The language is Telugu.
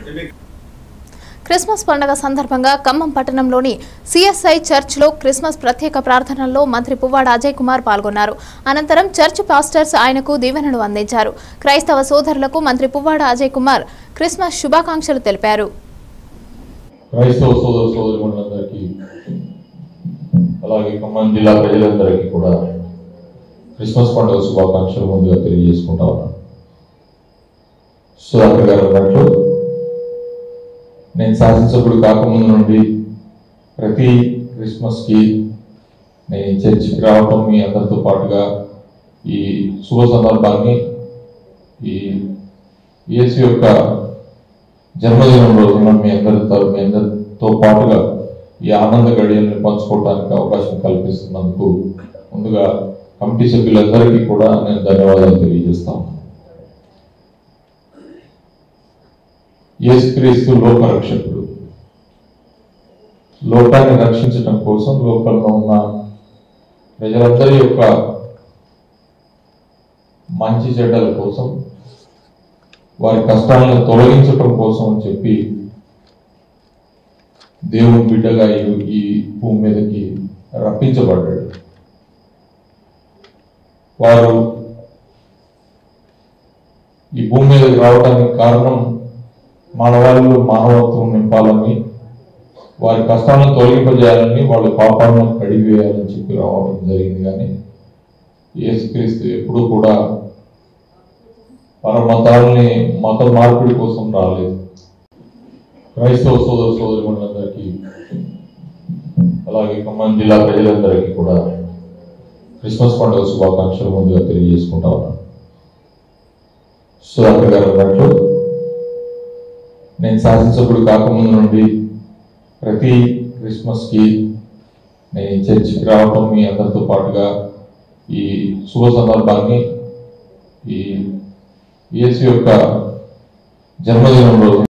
క్రిస్మస్ పండుగ సందర్భంగా ఖమ్మం పట్టణంలోని సిఎస్ఐ చర్చ్లో క్రిస్మస్ ప్రత్యేక ప్రార్థనల్లో మంత్రి పువ్వాడ అజయ్ కుమార్ పాల్గొన్నారు అనంతరం చర్చ్ పాస్టర్స్ ఆయనకు దీవెనలు అందించారు క్రైస్తవ సోదరులకు మంత్రి పువ్వాడ అజయ్ కుమార్ క్రిస్మస్ శుభాకాంక్షలు తెలిపారు క్రైస్తవ సోదర సోదరిమణులందరికీ అలాగే ఖమ్మం జిల్లా ప్రజలందరికీ కూడా క్రిస్మస్ పండుగ శుభాకాంక్షలు ముందుగా తెలియజేసుకుంటా ఉన్నాను సుధాకర్ గారు అన్నట్లు నేను శాసనసభ్యుడు కాకముందు నుండి ప్రతి క్రిస్మస్కి నేను ఈ చర్చికి రావటం మీ అందరితో పాటుగా ఈ శుభ సందర్భాన్ని ఈ యేసు యొక్క జన్మదినం రోజున మీ అందరితో మీ అందరితో పాటుగా ఈ ఆనంద గడియల్ని పంచుకోవడానికి అవకాశం కల్పిస్తున్నందుకు ముందుగా కమిటీ సభ్యులందరికీ కూడా నేను ధన్యవాదాలు తెలియజేస్తాను యేసుక్రీస్తు లోక రక్షకుడు లోకాన్ని రక్షించటం కోసం లోకంలో ఉన్న ప్రజలందరి యొక్క మంచి చెడ్డల కోసం వారి కష్టాలను తొలగించటం కోసం అని చెప్పి దేవుని బిడ్డగా ఈ- ఈ భూమి మీదకి రప్పించబడ్డాడు వారు ఈ భూమి మీదకి రావడానికి కారణం మానవాళిలో మానవత్వం నింపాలని వారి కష్టాలను తొలగింపజేయాలని వాళ్ళ పాపాలను కడిగివేయాలని చెప్పి రావడం జరిగింది కానీ యేసుక్రీస్తు ఎప్పుడూ కూడా మన మతాలని మత మార్పిడి కోసం రాలేదు క్రైస్తవ సోదర సోదరిమణులందరికీ అలాగే ఖమ్మం జిల్లా ప్రజలందరికీ కూడా క్రిస్మస్ పండుగ శుభాకాంక్షలు ముందుగా తెలియజేసుకుంటా ఉన్నాను సుధాకర్ గారు అన్నట్లు నేను శాసనసభ్యుడు కాకముందు నుండి ప్రతి క్రిస్మస్కి నేను ఈ చర్చికి రావటం మీ అందరితో పాటుగా ఈ శుభ సందర్భాన్ని ఈ యేసు యొక్క జన్మదినం రోజు